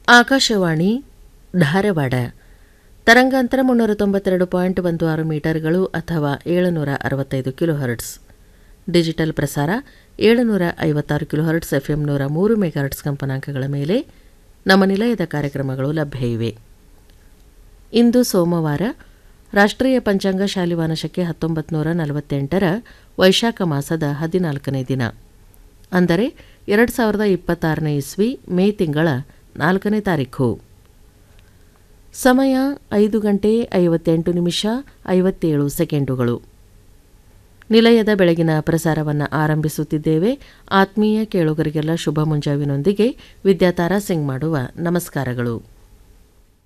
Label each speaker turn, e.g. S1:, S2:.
S1: ಆಕಾಶವಾಣಿ ಧಾರವಾಡ ತರಂಗಾಂತರ ಮುನ್ನೂರ ತೊಂಬತ್ತೆರಡು ಪಾಯಿಂಟ್ ಒಂದು ಆರು ಮೀಟರ್ಗಳು ಅಥವಾ ಏಳುನೂರ ಅರವತ್ತೈದು ಕಿಲೋಹರ್ಟ್ಸ್ ಡಿಜಿಟಲ್ ಪ್ರಸಾರ ಏಳುನೂರ ಐವತ್ತಾರು ಕಿಲೋಹರ್ಟ್ಸ್ ಎಫ್ಎಂ ನೂರ ಮೂರು ಮೆಗಾಹರ್ಟ್ಸ್ ಕಂಪನಾಂಕಗಳ ಮೇಲೆ ನಮ್ಮ ನಿಲಯದ ಕಾರ್ಯಕ್ರಮಗಳು ಲಭ್ಯ ಇವೆ ಇಂದು ಸೋಮವಾರ ರಾಷ್ಟ್ರೀಯ ಪಂಚಾಂಗ ಶಾಲಿವಾನಶಕ್ಕೆ ಹತ್ತೊಂಬತ್ತು ನೂರ ನಲವತ್ತೆಂಟರ ವೈಶಾಖ ಮಾಸದ ಹದಿನಾಲ್ಕನೇ ದಿನ ಅಂದರೆ ಎರಡು ಸಾವಿರದ ಇಪ್ಪತ್ತಾರನೇ ಇಸ್ವಿ ಮೇ ತಿಂಗಳ ನಾಲ್ಕನೇ ತಾರೀಖು ಸಮಯ ಐದು ಗಂಟೆ ಐವತ್ತೆಂಟು ನಿಮಿಷ ಐವತ್ತೇಳು ಸೆಕೆಂಡುಗಳು ನಿಲಯದ ಬೆಳಗಿನ ಪ್ರಸಾರವನ್ನು ಆರಂಭಿಸುತ್ತಿದ್ದೇವೆ ಆತ್ಮೀಯ ಕೇಳುಗರಿಗೆಲ್ಲ ಶುಭ ಮುಂಜಾವಿನೊಂದಿಗೆ ವಿದ್ಯಾತಾರಾ ಸಿಂಗ್ ಮಾಡುವ ನಮಸ್ಕಾರಗಳು